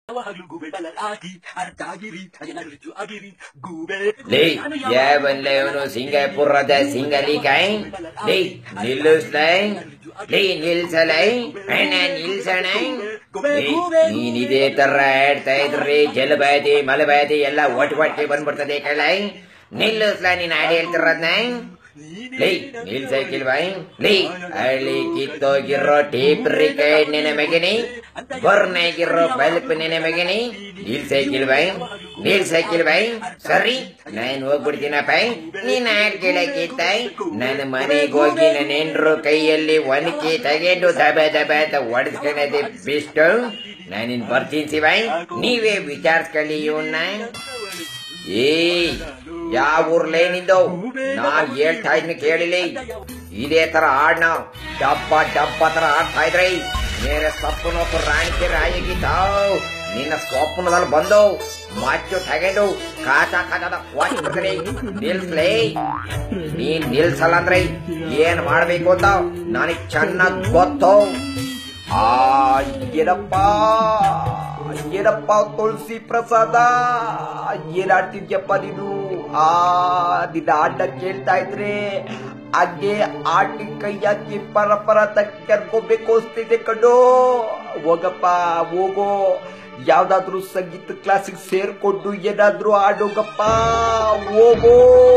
ಯಾವಾಗ್ಲೂ ಗೂಬೆ ಡಲರ್ ಆಗಿ ಅರ್ಧಾಗಿರಿ ಅಜನರುಜು ಆಗಿರಿ ಗೂಬೆ ಲೇ ಯಾವನ್ಲ ಇವನು ಸಿಂಗಾಪುರದ ಸಿಂಗಲಿ ಕೈ ಲೇ ನಿಲ್ಲಿಸ್ಲೈ ಲೇ ನಿಲ್ಸಲೈ ಅಣ್ಣ ನಿಲ್ಸಣ ನೀನಿದೇ ತರ ಆಡ್ತಾ ಇದ್ರಿ ಜಲಬಾದಿ ಮಲಬಾದಿ ಎಲ್ಲ ಒಟ್ಟು ಒಟ್ಟಿಗೆ ಬಂದ್ಬಿಡ್ತದೆ ಕಳೈ ನಿಲ್ಲಿಸ್ಲ ನೀನ್ ಆಡಿ ಹೇಳ್ತಿರೋದ್ನ ಲೇ ನಿಲ್ಸಕ್ಕಿಲ್ ಬೈ ಲೇ ಹಳ್ಳಿ ಕಿತ್ತೋಗಿರೋ ಟೇಪ್ ರಿಕೈಡ್ ನಿನ್ನ ಮಗನಿ ಬರ್ನಾಗಿರೋ ಬಲ್ಪ್ ನಿನ್ನ ಮಗನಿ ನಿಲ್ಸಕ್ಕಿಲ್ ಬೈ ನಿಲ್ಸಕ್ಕಿಲ್ ಬೈ ಸರಿ ನಾನ್ ಹೋಗ್ಬಿಡ್ತೀನಪ್ಪ ನೀನ್ ಆಡ್ ಕೇಳಕ್ಕಿತ್ತಾಯ್ ನನ್ನ ಮನೆಗೆ ಹೋಗಿ ನನ್ನ ಹೆಂಡ್ರು ಕೈಯಲ್ಲಿ ಒನಕಿ ತಗೊಂಡು ದಬ ದಬ ಅಂತ ಹೊಡೆಸ್ಕೊಳ್ಳೋದೆ ಬೆಸ್ಟ್ ನಾನಿನ್ ಬರ್ತೀನಿ ಶಿವಾಯ್ ನೀವೇ ವಿಚಾರಿಸ್ಕೊಳ್ಳಿ ಇವನ್ನ ಏ ಯಾವ ಊರ್ಲೇ ನಿಂದು ನಾನ್ ಹೇಳ್ತಾ ಇದ್ನ ಕೇಳಿಲಿ ಇದೇ ತರ ಆಡ್ ನಾವು ಡಬ್ಬ ಡಬ್ಬ ತರ ಆಡ್ತಾ ಇದ್ರಿ ಮೇರೆ ಸಪ್ಪನೊಬ್ಬ ರಾಣಿಕೆ ರಾಯಿಗಿದ್ದಾವ್ ನಿನ್ನ ಸ್ವಪ್ನದಲ್ಲಿ ಬಂದು ಮಾಚು ತಗೊಂಡು ಕಾಚ ಕಾಚದ ಕೊಟ್ಬಿಡ್ತೀನಿ ನಿಲ್ಸ್ಲೇ ನೀನ್ ನಿಲ್ಸಲ್ಲ ಅಂದ್ರೆ ಏನ್ ಮಾಡ್ಬೇಕು ಅಂತ ನನಗ್ ಚೆನ್ನಾಗ್ ಗೊತ್ತು ಆ ಏನಪ್ಪ ಏನಪ್ಪ ತುಳಸಿ ಪ್ರಸಾದ ಏನಾಡ್ತಿದ್ಯಪ್ಪ ನೀನು ಆ ನಿನ್ನ ಆಟ ಕೇಳ್ತಾ ಇದ್ರೆ ಹಂಗೆ ಆಟಿ ಕೈ ಹಾಕಿ ಪರ ಪರ ಕರ್ಕೋಬೇಕು ಅನ್ಸ್ತಿದೆ ಕಣ್ಣು ಹೋಗಪ್ಪ ಹೋಗೋ ಯಾವ್ದಾದ್ರು ಸಂಗೀತ ಕ್ಲಾಸಿಗೆ ಸೇರ್ಕೊಂಡು ಏನಾದ್ರೂ ಆಡೋಗಪ್ಪ ಹೋಗೋ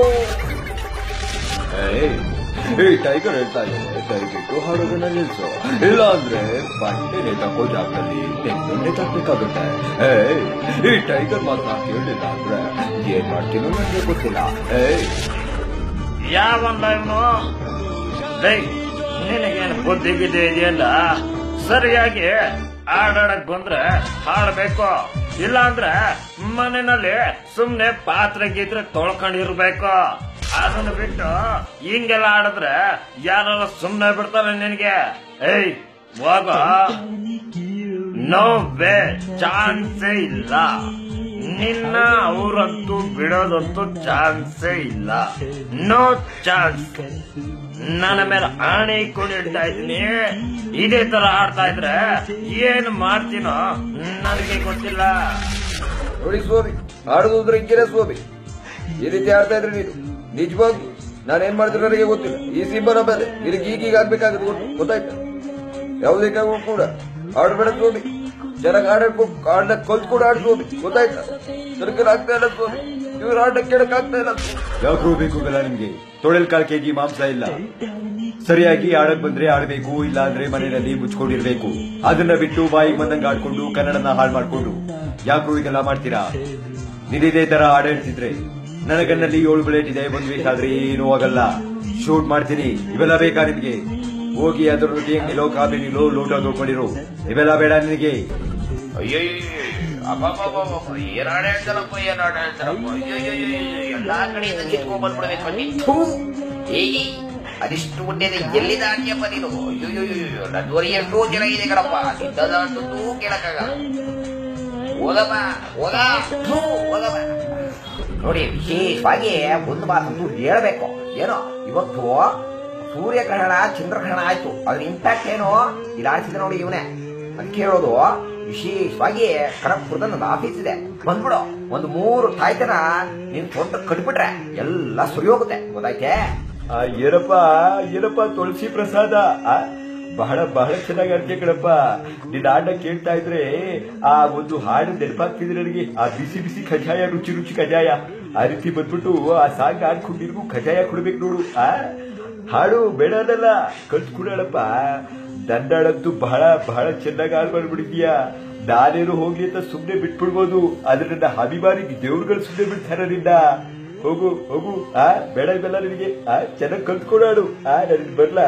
ಏ ಟೈಗರ್ ಹೇಳ್ತಾ ಇದ್ದಾನೆ ದಯವಿಟ್ಟು ಹಾಡೋದನ್ನ ನಿಲ್ಸು ಇಲ್ಲ ಅಂದ್ರೆ ಬಟ್ಟೆ ನೇತಾಕೋ ಜಾಗದಲ್ಲಿ ನೆಟ್ಟು ನೇತಾಕ್ಬೇಕಾಗುತ್ತೆ ಏ ಈ ಟೈಗರ್ ಮಾತನ್ನ ಕೇಳಲಿಲ್ಲ ಅಂದ್ರೆ ಏನ್ ಮಾಡ್ತೀನೋ ನನಗೆ ಗೊತ್ತಿಲ್ಲ ಏ ಯಾವಲ್ಲ ಇವನು ಲೈ ನಿನಗೇನು ಬುದ್ಧಿ ಗಿದ್ದಿ ಇದೆಯಲ್ಲ ಸರಿಯಾಗಿ ಆಡಾಡಕ್ ಬಂದ್ರೆ ಹಾಡ್ಬೇಕು ಇಲ್ಲ ಅಂದ್ರೆ ಮನೆಯಲ್ಲಿ ಸುಮ್ನೆ ಪಾತ್ರೆ ಗೀತ್ರೆ ತೊಳ್ಕೊಂಡಿರ್ಬೇಕು ಅದನ್ನ ಬಿಟ್ಟು ಹಿಂಗೆಲ್ಲ ಆಡಿದ್ರೆ ಯಾರು ಸುಮ್ನೆ ಬಿಡ್ತಾರೆ ನಿನಗೆ ಏಯ್ ಹೋಗ ನೋ ವೇ ಚಾನ್ಸೇ ಇಲ್ಲ ನಿನ್ನ ಅವರಂತೂ ಬಿಡೋದಂತೂ ಚಾನ್ಸೇ ಇಲ್ಲ ನೋ ಚಾನ್ಸ್ ನನ್ನ ಮೇಲೆ ಆಣೆ ಇಟ್ಕೊಂಡಿಡ್ತಾ ಇದ್ದೀನಿ ಇದೇ ತರ ಆಡ್ತಾ ಇದ್ರೆ ಏನ್ ಮಾಡ್ತೀನೋ ನನಗೆ ಗೊತ್ತಿಲ್ಲ ನೋಡಿ ಸ್ವಾಮಿ ಆಡುವುದ್ರೆ ಹಿಂಗೇನೆ ಸ್ವಾಮಿ ಈ ರೀತಿ ಆಡ್ತಾ ಇದ್ರೆ ನೀನು ನಿಜವಾಗ್ಲು ನಾನೇನ್ ಮಾಡ್ತೀನಿ ನನಗೆ ಗೊತ್ತಿಲ್ಲ ಈ ಸಿಂಬನ ಮೇಲೆ ನಿನಗೆ ಈಗೀಗ ಆಗ್ಬೇಕಾಗುತ್ತೆ ಗೊತ್ತು ಗೊತ್ತಾಯ್ತಾ ಯಾವುದಕ್ಕಾಗೂ ಕೂಡ ಆಡ್ಬೇಡ ಸ್ವಾಮಿ ಚೆನ್ನಾಗಿ ಆಡಬೇಕು ಆಡ್ಲಕ್ ಕಲ್ತ್ ಕೂಡ ಆಡ್ ಸ್ವಾಮಿ ಗೊತ್ತಾಯ್ತಾ ನನಗೆ ಆಗ್ತಾ ಇಲ್ಲ ಸ್ವಾಮಿ ಇವ್ರು ಆಡಕ್ ಕೇಳಕ್ ಆಗ್ತಾ ಇಲ್ಲ ಯಾಕೆ ಬೇಕು ಗಲ ನಿಮ್ಗೆ ತೊಳೆಲ್ ಕಾಲ್ ಕೆಜಿ ಮಾಂಸ ಇಲ್ಲ ಸರಿಯಾಗಿ ಆಡಕ್ ಬಂದ್ರೆ ಆಡ್ಬೇಕು ಇಲ್ಲ ಅಂದ್ರೆ ಮನೆಯಲ್ಲಿ ಮುಚ್ಕೊಂಡಿರ್ಬೇಕು ಅದನ್ನ ಬಿಟ್ಟು ಬಾಯಿಗೆ ಬಂದಂಗ ಆಡ್ಕೊಂಡು ಕನ್ನಡನ ಹಾಳು ಮಾಡ್ಕೊಂಡು ಯಾಕ್ರು ಇದೆಲ್ಲ ಮಾಡ್ತೀರಾ ನಿನ್ನಿದೇ ತರ ಆಡಾಡ್ತಿದ್ರೆ ನನ್ನ ಕಣ್ಣಲ್ಲಿ ಏಳು ಬುಲೆಟ್ ಇದೆ ಒಂದ್ ವೀಕ್ ಆದ್ರೆ ಏನೂ ಆಗಲ್ಲ ಶೂಟ್ ಮಾಡ್ತೀನಿ ಇವೆಲ್ಲ ಬೇಕಾ ನಿಮ್ಗೆ ಹೋಗಿ ಅದ್ರ ಜೊತೆ ನಿಲೋ ಕಾಬಿ ನಿಲೋ ಲೋಟ ತಗೊಂಡಿರು ಇವೆಲ್ಲ ಬೇಡ ನಿನಗೆ ಏನಾಡ ಹೇಳ್ತಾರಪ್ಪ ಏನಾಡ ಹೇಳ್ತಾರಪ್ಪ ಎಲ್ಲಾ ಕಡೆಯಿಂದ ಕಿತ್ಕೊಂಡ್ ಬಂದ್ಬಿಡ್ಬೇಕು ಅಲ್ಲಿ ಥೂ. ಏಯ್ ಅದಿಷ್ಟು ಮುಟ್ಟೆದ ಎಲ್ಲಿದ ಆಡ್ಯಪ್ಪ ನೀನು ಅಯ್ಯೋ ನನ್ನೂರ ಎಷ್ಟೋ ಜನ ಇದೆ ಕಣಪ್ಪ ಸಿದ್ಧದ ಅಂತೂ ಕೇಳಕ್ಕಾಗ ಹೋಗಮ್ಮ ಹೋಗ ಥೂ, ಹೋಗಮ್ಮ ನೋಡಿ ವಿಶೇಷವಾಗಿ ಒಂದು ಮಾತಂತೂ ಹೇಳ್ಬೇಕು ಏನೋ ಇವತ್ತು ಸೂರ್ಯಗ್ರಹಣ ಚಂದ್ರಗ್ರಹಣ ಆಯ್ತು ಅದ್ರ ಇಂಪ್ಯಾಕ್ಟ್ ಏನು ಇಲ್ಲಿ ಆಡ್ಸಿದ್ರೆ ನೋಡಿ ಇವನೇ ಅದಕ್ಕೆ ಹೇಳೋದು ವಿಶೇಷವಾಗಿ ಖರಗ್ಪುರದ ನನ್ನ ಆಫೀಸ್ ಇದೆ ಬಂದ್ಬಿಡು ಒಂದು ಮೂರು ತಾಯ್ತನ ನೀನ್ ತೊಂಟ ಕಟ್ಬಿಟ್ರೆ ಎಲ್ಲ ಸರಿ ಹೋಗುತ್ತೆ ಗೊತ್ತಾಯ್ತೆ ಆ ಏನಪ್ಪ ಏನಪ್ಪ ತುಳಸಿ ಪ್ರಸಾದ ಆ, ಬಹಳ ಬಹಳ ಚೆನ್ನಾಗಿ ಅರ್ಜೆ ಕಣಪ್ಪ ನಿನ್ನ ಆಟ ಕೇಳ್ತಾ ಇದ್ರೆ ಆ ಒಂದು ಹಾಡು ನೆನಪಾಗ್ತಿದೆ ನನಗೆ ಆ ಬಿಸಿ ಬಿಸಿ ಕಜಾಯ ರುಚಿ ರುಚಿ ಕಜಾಯ ಆ ರೀತಿ ಬಂದ್ಬಿಟ್ಟು ಆ ಸಾಂಗ್ ಆಡ್ಕೊಂಡಿರ್ಗು ಕಜಾಯ ಕೊಡ್ಬೇಕು ನೋಡು ಆ ಹಾಡು ಬೇಡ ಅನ್ನಲ್ಲ ಕಲ್ತ್ಕೊಡಳಪ್ಪ ದಂಡಾಳಂತೂ ಬಹಳ ಬಹಳ ಚೆನ್ನಾಗಿ ಹಾಡು ಮಾಡ್ಬಿಡಿದ್ಯಾ ನಾನೇನು ಹೋಗ್ಲಿ ಅಂತ ಸುಮ್ನೆ ಬಿಟ್ಬಿಡ್ಬೋದು ಆದ್ರೆ ನನ್ನ ಅಭಿಮಾನಿ ದೇವ್ರುಗಳು ಸುಮ್ನೆ ಬಿಡ್ತಾರ ನಿನ್ನ ಹೋಗು ಹೋಗು ಆ ಬೇಡ ಇವೆಲ್ಲ ನಿನಗೆ ಆ ಚೆನ್ನಾಗಿ ಕಲ್ತ್ಕೊಡಾಡು ಆ ನನಗೆ ಬರ್ಲಾ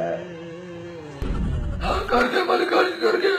ಕರ್ಗೆ ಮಲ್ಲಿಕಾರ್ಜುನರ್ಗೆ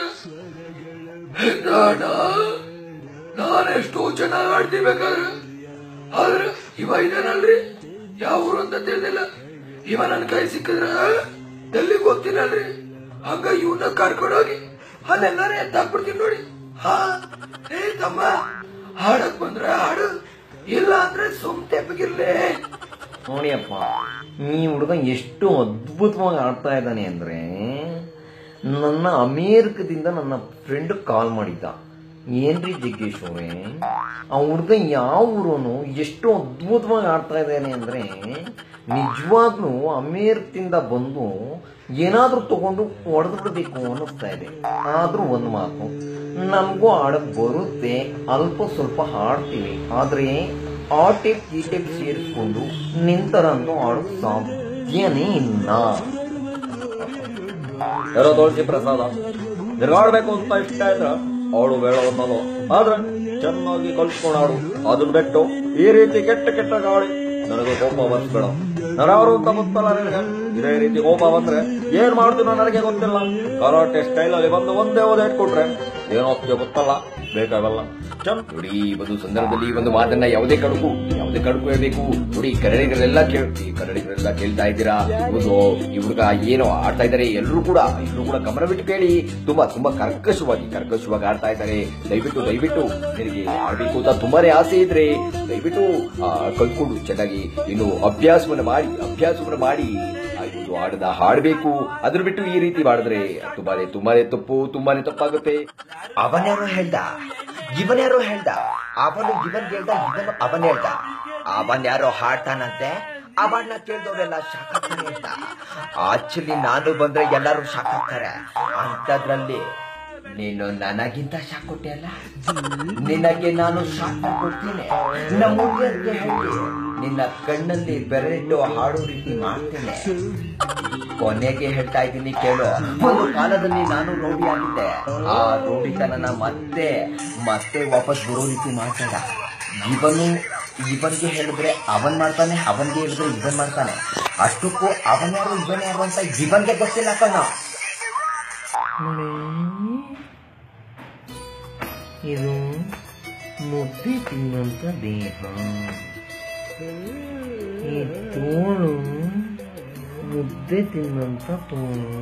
ನಾನ ನಾನೆಷ್ಟೋ ಚೆನ್ನಾಗಿ ಆಡ್ತೀನಿ ಬೇಕಾದ್ರೆ ಆದ್ರೆ ಇವ ಇದೇನಲ್ರಿ ಯಾವ ಊರು ಅಂತ ತಿಳಿದಿಲ್ಲ ಇವ ನನ್ನ ಕೈ ಸಿಕ್ಕಿದ್ರ ಎಲ್ಲಿ ಗೊತ್ತಿಲ್ಲಲ್ರಿ ಹಂಗ ಇವನ್ನ ಕರ್ಕೊಂಡೋಗಿ ಅಲ್ಲೆಲ್ಲಾರ ಎತ್ತಾಕ್ಬಿಡ್ತೀನಿ ನೋಡಿ ಹಾ ಏ ತಮ್ಮ ಹಾಡಕ್ ಬಂದ್ರೆ ಹಾಡು ಇಲ್ಲ ಅಂದ್ರೆ ಸುಮ್ ತೆಪ್ಪಗಿರ್ಲೇ ನೋಡಿಯಪ್ಪ ಈ ಹುಡುಗ ಎಷ್ಟು ಅದ್ಭುತವಾಗಿ ಆಡ್ತಾ ಇದ್ದಾನೆ ಅಂದ್ರೆ ನನ್ನ ಅಮೇರಿಕದಿಂದ ನನ್ನ ಫ್ರೆಂಡ್ ಕಾಲ್ ಮಾಡಿದ್ದ ಏನ್ರಿ ಜಗ್ಗೇಶ್ ಅವ್ರೆ ಆ ಹುಡ್ಗ ಯಾವ ಊರೋನು ಎಷ್ಟು ಅದ್ಭುತವಾಗಿ ಆಡ್ತಾ ಇದ್ದಾನೆ ಅಂದ್ರೆ ನಿಜವಾಗ್ಲೂ ಅಮೇರಿಕದಿಂದ ಬಂದು ಏನಾದ್ರೂ ತಗೊಂಡು ಹೊಡೆದು ಬಿಡಬೇಕು ಅನ್ನಿಸ್ತಾ ಇದೆ ಆದ್ರೂ ಒಂದು ಮಾತು ನಮಗೂ ಆಡಕ್ ಬರುತ್ತೆ ಅಲ್ಪ ಸ್ವಲ್ಪ ಹಾಡ್ತೀವಿ ಆದ್ರೆ ಆ ಟೇಪ್ ಈ ಟೇಪ್ ಸೇರಿಸ್ಕೊಂಡು ನಿಂತರಂತೂ ಆಡಕ್ ಸಾಧ್ಯನೇ ಇಲ್ಲ ಯಾರೋ ತುಳಸಿ ಪ್ರಸಾದ ತಿರ್ಗಾಡ್ಬೇಕು ಅಂತ ಇಷ್ಟ ಇದ್ರ ಅವಳು ಬೇಡ ಅನ್ನೋದು ಆದ್ರೆ ಚೆನ್ನಾಗಿ ಕಲ್ಸ್ಕೊಂಡು ಆಡು ಅದನ್ನ ಬಿಟ್ಟು ಈ ರೀತಿ ಕೆಟ್ಟ ಕೆಟ್ಟ ಗಾಳಿ ನನಗೆ ಕೋಪ ಬರ್ಸ್ಬೇಡ ನಾವ್ಯಾರು ಅಂತ ಗೊತ್ತಲ್ಲ ನಿನಗೆ ಇದೇ ರೀತಿ ಕೋಪ ಬಂದ್ರೆ ಏನ್ ಮಾಡ್ತೀನೋ ನನಗೆ ಗೊತ್ತಿಲ್ಲ ಕರಾಟೆ ಸ್ಟೈಲ್ ಅಲ್ಲಿ ಬಂದು ಒಂದೇ ಓದೇ ಇಟ್ಕೊಟ್ರೆ ಏನೋಗ್ತೀಯೋ ಗೊತ್ತಲ್ಲ ಬೇಕಾಗಲ್ಲ ಚಂದ ನೋಡಿ ಈ ಒಂದು ಸಂದರ್ಭದಲ್ಲಿ ಈ ಒಂದು ಮಾತನ್ನ ಯಾವುದೇ ಕಡುಕು ಯಾವುದೇ ಕಡುಕು ಹೇಳ್ಬೇಕು ನೋಡಿ ಕನ್ನಡಿಗರೆಲ್ಲ ಕೇಳ್ತಿ ಕನ್ನಡಿಗರೆಲ್ಲ ಕೇಳ್ತಾ ಇದ್ದೀರಾ ಒಂದು ಈ ಹುಡುಗ ಏನೋ ಆಡ್ತಾ ಇದ್ದಾರೆ ಎಲ್ಲರೂ ಕೂಡ ಎಲ್ಲರೂ ಕೂಡ ಗಮನ ಬಿಟ್ಟು ಕೇಳಿ ತುಂಬಾ ತುಂಬಾ ಕರ್ಕಶವಾಗಿ ಕರ್ಕಶವಾಗಿ ಆಡ್ತಾ ಇದ್ದಾರೆ ದಯವಿಟ್ಟು ದಯವಿಟ್ಟು ನಿನಗೆ ಆಡ್ಬೇಕು ಅಂತ ತುಂಬಾನೇ ಆಸೆ ಇದ್ರೆ ದಯವಿಟ್ಟು ಆ, ಕಲ್ತ್ಕೊಂಡು ಚೆನ್ನಾಗಿ ಇನ್ನು ಅಭ್ಯಾಸವನ್ನ ಮಾಡಿ ಅಭ್ಯಾಸವನ್ನ ಮಾಡಿ ಆ ಒಂದು ಹಾಡದ ಹಾಡ್ಬೇಕು ಅದ್ರ ಬಿಟ್ಟು ಈ ರೀತಿ ಮಾಡಿದ್ರೆ ತುಂಬಾನೇ ತುಂಬಾನೇ ತಪ್ಪು ತುಂಬಾನೇ ತಪ್ಪಾಗುತ್ತೆ ಅವನ್ಯಾರೋ ಹೇಳ್ದ ಇವನ್ಯಾರೋ ಹೇಳ್ದ ಅವನು ಇವನ್ ಹೇಳ್ದ ಇವನು ಅವನ್ ಹೇಳ್ದ ಅವನ್ ಯಾರೋ ಹಾಡ್ತಾನಂತೆ ಅವನ್ನ ಕೇಳ್ದವ್ರೆಲ್ಲ ಶಾಕ್ ಆಗ್ತಾರೆ ಅಂತ ಆಕ್ಚುಲಿ ನಾನು ಬಂದ್ರೆ ಎಲ್ಲರೂ ಶಾಕ್ ಆಗ್ತಾರೆ ಅಂತದ್ರಲ್ಲಿ ನೀನು ನನಗಿಂತ ಶಾಕ್ ಕೊಟ್ಟೆ ಅಲ್ಲ ನಿನಗೆ ನಾನು ಶಾಕ್ ಕೊಡ್ತೀನಿ ನಮ್ಮ ಹುಡುಗಿಯರಿಗೆ ಹೇಳಿ ನಿನ್ನ ಕಣ್ಣಲ್ಲಿ ಬೆರಳಿಟ್ಟು ಹಾಡೋ ರೀತಿ ಮಾಡ್ತೇನೆ ಕೊನೆಗೆ ಹೇಳ್ತಾ ಇದ್ದೀನಿ ಕೇಳು ಒಂದು ಕಾಲದಲ್ಲಿ ನಾನು ರೋಡಿ ಆಗಿದ್ದೆ ಆ ರೋಡಿತನನ ಮತ್ತೆ ಮತ್ತೆ ವಾಪಸ್ ಬರೋ ರೀತಿ ಮಾಡ್ತಾಡ ಇವನು ಇವನ್ಗೆ ಹೇಳಿದ್ರೆ ಅವನ್ ಮಾಡ್ತಾನೆ ಅವನ್ಗೆ ಹೇಳಿದ್ರೆ ಇವನ್ ಮಾಡ್ತಾನೆ ಅಷ್ಟಕ್ಕೂ ಅವನ್ ಯಾರು ಇವನ್ ಯಾರು ಅಂತ ಇವನ್ಗೆ ಗೊತ್ತಿಲ್ಲ ಕಣ್ಣ ಇದು ಮುದ್ದೆ ತಿನ್ನಂತ ದೇಹ ಈ ತೋಳು ಮುದ್ದೆ ತಿನ್ನಂತ ತೋಳು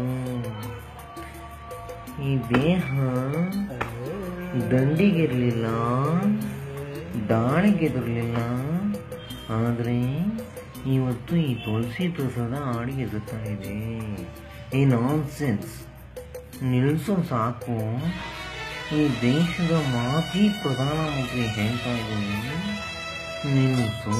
ಈ ದೇಹ ದಂಡಿಗಿರ್ಲಿಲ್ಲ ದಾಳಿಗೆದಿರ್ಲಿಲ್ಲ ಆದರೆ ಇವತ್ತು ಈ ತುಳಸಿ ಪ್ರಸಾದ ಆಡಿಗೆ ಎದುರ್ತಾ ಇದೆ ಈ ನಾನ್ ಸೆನ್ಸ್ ನಿಲ್ಸೋ ಸಾಕು ಈ ದೇಶದ ಮಾಜಿ ಪ್ರಧಾನಮಂತ್ರಿ ಹೇಳ್ತಾ ಇದ್ದೀನಿ ನಿಲ್ಲಿಸು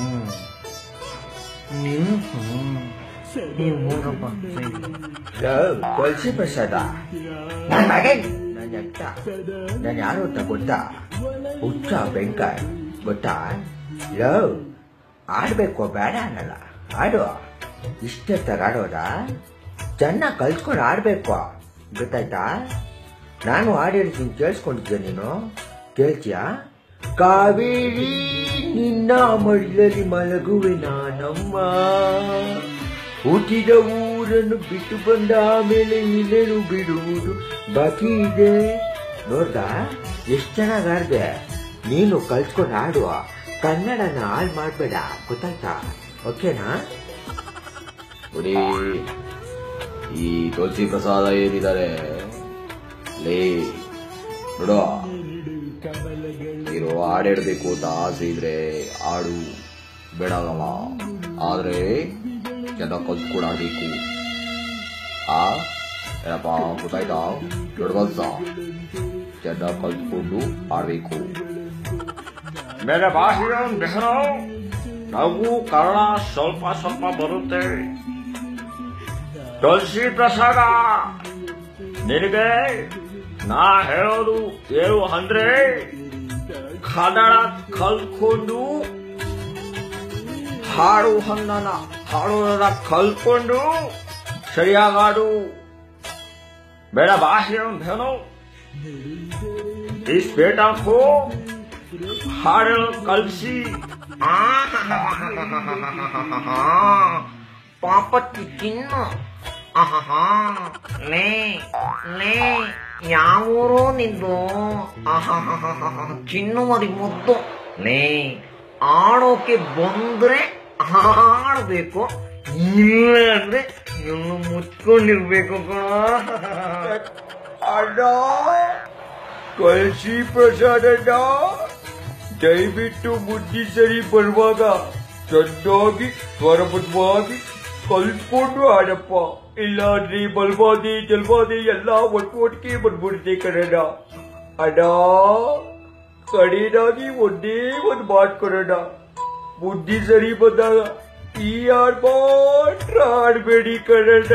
ನಿಲ್ಲಿಸು ನೀವು ಹೋಗಪ್ಪ ಸೈಡ್. ತುಳಸಿ ಪ್ರಸಾದ ನನ್ನ ಮಗನ್ ನನ್ನ ಅಕ್ಕ ನಾನು ಯಾರು ಅಂತ ಗೊತ್ತಾ ಹುಚ್ಚ ಬೆಂಕ ಗೊತ್ತಾ ಲವ್ ಆಡ್ಬೇಕು ಬೇಡ ಅನ್ನಲ್ಲ ಆಡು ಇಷ್ಟೇ ಆಡೋದಾ ಚೆನ್ನಾಗಿ ಕಲ್ತ್ಕೊಂಡು ಆಡ್ಬೇಕು ಗೊತ್ತಾಯ್ತಾ ನಾನು ಹಾಡಿರ್ತೀನಿ ಕೇಳಿಸ್ಕೊಂಡಿದ್ದೆ ನೀನು ಕೇಳ್ತೀಯಾ ಕಾವೇರಿ ನಿನ್ನ ಮಡಿಲಲ್ಲಿ ಮಲಗುವೆ ನಾನಮ್ಮ ಹುಟ್ಟಿದ ಊರನ್ನು ಬಿಟ್ಟು ಬಂದ ಆಮೇಲೆ ಇನ್ನೇನು ಬಿಡುವುದು ಬಾಕಿ ಇದೆ ನೋಡ್ದ ಎಷ್ಟು ಚೆನ್ನಾಗಿ ಆಡ್ದೆ ನೀನು ಕಲ್ತ್ಕೊಂಡು ಆಡುವ ಕನ್ನಡನ ಹಾಳು ಮಾಡಬೇಡ ಗೊತ್ತಾಯ್ತಾ ಓಕೆನಾ ನೋಡಿ ಈ ತುಳಸಿ ಪ್ರಸಾದ ಏನಿದ್ದಾರೆ ಲೇ ನೋಡೋ ನೀನು ಹಾಡಿಡ್ಬೇಕು ಅಂತ ಆಸೆ ಇದ್ರೆ ಆಡು ಬೇಡಾಗಲ್ಲ ಆದ್ರೆ ಚೆನ್ನಾಗಿ ಕಲ್ತ್ಕೊಂಡು ಆಡ್ಬೇಕು ಆ ಏನಪ್ಪ ಗೊತ್ತಾಯ್ತಾ ದೊಡ್ಡ ಚೆನ್ನಾಗಿ ಕಲ್ತ್ಕೊಂಡು ಆಡ್ಬೇಕು ಬೇರೆ ಭಾಷೆಯ ಬೆಹರೋ ನಾವು ಕನ್ನಡ ಸ್ವಲ್ಪ ಸ್ವಲ್ಪ ಬರುತ್ತೆ ತುಳಸಿ ಪ್ರಸಾದ ನಿನಗೆ ನಾ ಹೇಳೋದು ಏನು ಅಂದ್ರೆ ಕನ್ನಡ ಕಲ್ತ್ಕೊಂಡು ಹಾಡು ಹಂಗನ ಹಾಡೋದನ್ನ ಕಲ್ತ್ಕೊಂಡು ಸರಿಯಾಗಿ ಆಡು ಬೇಡ ಭಾಷೆಯ ಬೆಹರೋ ಈ ಸ್ಪೇಟ್ ಹಾಕು ಹಾಡಲು ಕಲಿಸಿ ಪಾಪತ್ತಿ ತಿನ್ನು ಆಹಾಹಾ ಲೇ ಲೇ ಯಾವೂರೋ ನಿಂದು ಆಹಾಹಾಹಾಹಾ ಚಿನ್ನು ಮರಿ ಮುದ್ದು ಲೇ ಆಡೋಕೆ ಬಂದ್ರೆ ಆಡ್ಬೇಕು ಇಲ್ಲ ಅಂದ್ರೆ ಇನ್ನು ಮುಚ್ಕೊಂಡಿರ್ಬೇಕು ಕಣ ಅಣ್ಣ ತುಳಸಿ ಪ್ರಸಾದಣ್ಣ ದಯವಿಟ್ಟು ಬುದ್ಧಿ ಸರಿ ಬರುವಾಗ ಚೆನ್ನಾಗಿ ಸ್ವರಬದ್ಧವಾಗಿ ಕಲ್ತ್ಕೊಂಡು ಆಡಪ್ಪ ಇಲ್ಲಾಂದ್ರೆ ಬಲ್ವಾದಿ ಜಲ್ವಾದಿ ಎಲ್ಲ ಒಟ್ಟು ಒಟ್ಟಿಗೆ ಬಂದ್ಬಿಡುತ್ತೆ ಕನ್ನಡ ಅಣ್ಣ ಕಡೆದಾಗಿ ಒಂದೇ ಒಂದು ಮಾತು ಕೊಡೋಣ ಬುದ್ಧಿ ಸರಿ ಬಂದಾಗ ಈ ಹಾಡ್ ಮಾತ್ರ ಆಡ್ಬೇಡಿ ಕಣಣ್ಣ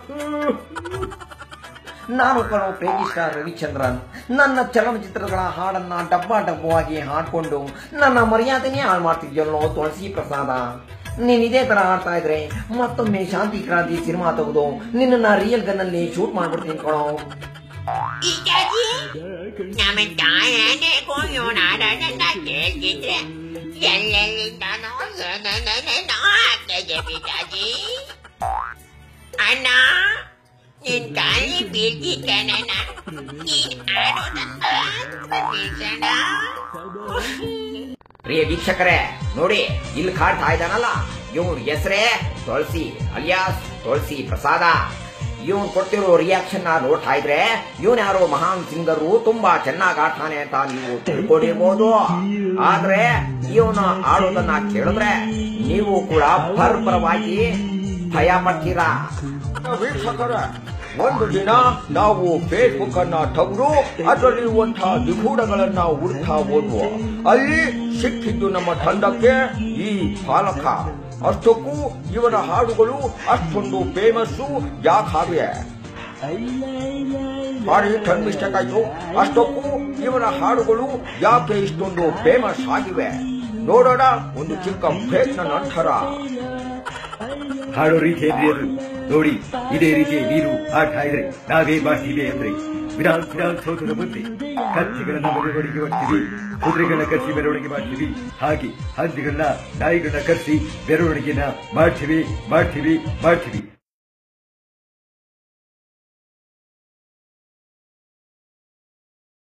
ನಾನು ಕಣೋ ಪ್ರೇಮಿಸ್ಟ ರವಿಚಂದ್ರನ್ ನನ್ನ ಚಲನಚಿತ್ರಗಳ ಹಾಡನ್ನ ಡಬ್ಬ ಡಬ್ಬವಾಗಿ ಹಾಡ್ಕೊಂಡು ನನ್ನ ಮರ್ಯಾದೆನೇ ಹಾಳು ಮಾಡ್ತಿದ್ಯಲ್ಲೋ ತುಳಸಿ ಪ್ರಸಾದ ನೀನ್ ಇದೇ ತರ ಆಡ್ತಾ ಇದ್ರೆ ಮತ್ತೊಮ್ಮೆ ಶಾಂತಿ ಕ್ರಾಂತಿ ಸಿನಿಮಾ ತೆಗೆದು ನಿನ್ನ ರಿಯಲ್ ಗನ್ನಲ್ಲಿ ಶೂಟ್ ಮಾಡ್ಬಿಡ್ತೀನಿ ಕಣೋ ಪಿತಾಜಿ ನಮ್ಮ ತಾಯನೇ ಕೋಯೋನಾಡನ್ನ ಕೇಳ್ತಿದ್ರೆ ಎಲ್ಲೆಲ್ಲಿಂದನೋ ಏನೇನೇನೇನೋ ಆಗ್ತದೆ ಪಿತಾಜಿ ಅಣ್ಣ ನಿನ್ ಕಾಲಿ ಬೀಳ್ತಿದ್ದಾನಣ್ಣ ನೀನ್ ಆಡೋದನ್ನ ನಿಲ್ಸಣ್ಣ ಪ್ರಿಯ ವೀಕ್ಷಕರೇ ನೋಡಿ ಇಲ್ಲಿ ಕಾಡ್ತಾ ಇದ್ದಾನಲ್ಲ ಇವ್ರ ಹೆಸರೇ ತುಳಸಿ ಅಲಿಯಾಸ್ ತುಳಸಿ ಪ್ರಸಾದ ಇವನ್ ಕೊಟ್ಟಿರೋ ರಿಯಾಕ್ಷನ್ ನೋಡ್ತಾ ಇದ್ರೆ ಇವನ್ ಯಾರೋ ಮಹಾನ್ ಸಿಂಗರು ತುಂಬಾ ಚೆನ್ನಾಗಿ ಆಡ್ತಾನೆ ಅಂತ ನೀವು ತಿಳ್ಕೊಂಡಿರ್ಬೋದು ಆದ್ರೆ ಇವನು ಆಡೋದನ್ನ ಕೇಳಿದ್ರೆ ನೀವು ಕೂಡ ಭರ್ಪರವಾಗಿ ಭಯ ಪಡ್ತೀರಾ ವೀಕ್ಷಕರ ಒಂದು ದಿನ ನಾವು ಫೇಸ್ಬುಕ್ ಅನ್ನ ತೆಗೆದು ಅದರಲ್ಲಿರುವಂತಹ ನಿಗೂಢಗಳನ್ನ ಹುಡುಕ್ತಾ ಹೋದ್ವು ಅಲ್ಲಿ ಸಿಕ್ಕಿದ್ದು ನಮ್ಮ ತಂಡಕ್ಕೆ ಈ ಬಾಲಕ ಅಷ್ಟಕ್ಕೂ ಇವನ ಹಾಡುಗಳು ಅಷ್ಟೊಂದು ಫೇಮಸ್ಸು ಯಾಕಾಗಿವೆ ಭಾರಿ ಟನ್ ಮಿಸ್ಟೇಕ್ ಆಯ್ತು ಅಷ್ಟಕ್ಕೂ ಇವನ ಹಾಡುಗಳು ಯಾಕೆ ಇಷ್ಟೊಂದು ಫೇಮಸ್ ಆಗಿವೆ ನೋಡೋಣ ಒಂದು ಚಿಕ್ಕ ಪ್ರಯತ್ನ ನಂತರ ಹಾಡೋ ರೀತಿ ಏನ್ರಿ ಅದು ನೋಡಿ ಇದೇ ರೀತಿ ನೀನು ಆಡ್ತಾ ಇದ್ರೆ ನಾವೇ ಮಾಡ್ತೀವಿ ಅಂದ್ರೆ ವಿಧಾನ ವಿಧಾನಸೌಧದ ಮುಂದೆ ಕತ್ತಿಗಳನ್ನ ಮೆರವಣಿಗೆ ಮಾಡ್ತೀವಿ ಕುದುರೆಗಳನ್ನ ಕರೆಸಿ ಮೆರವಣಿಗೆ ಮಾಡ್ತೀವಿ ಹಾಗೆ ಹಂದಿಗಳನ್ನ ನಾಯಿಗಳನ್ನ ಕರೆಸಿ ಮೆರವಣಿಗೆನ ಮಾಡ್ತೀವಿ ಮಾಡ್ತೀವಿ ಮಾಡ್ತೀವಿ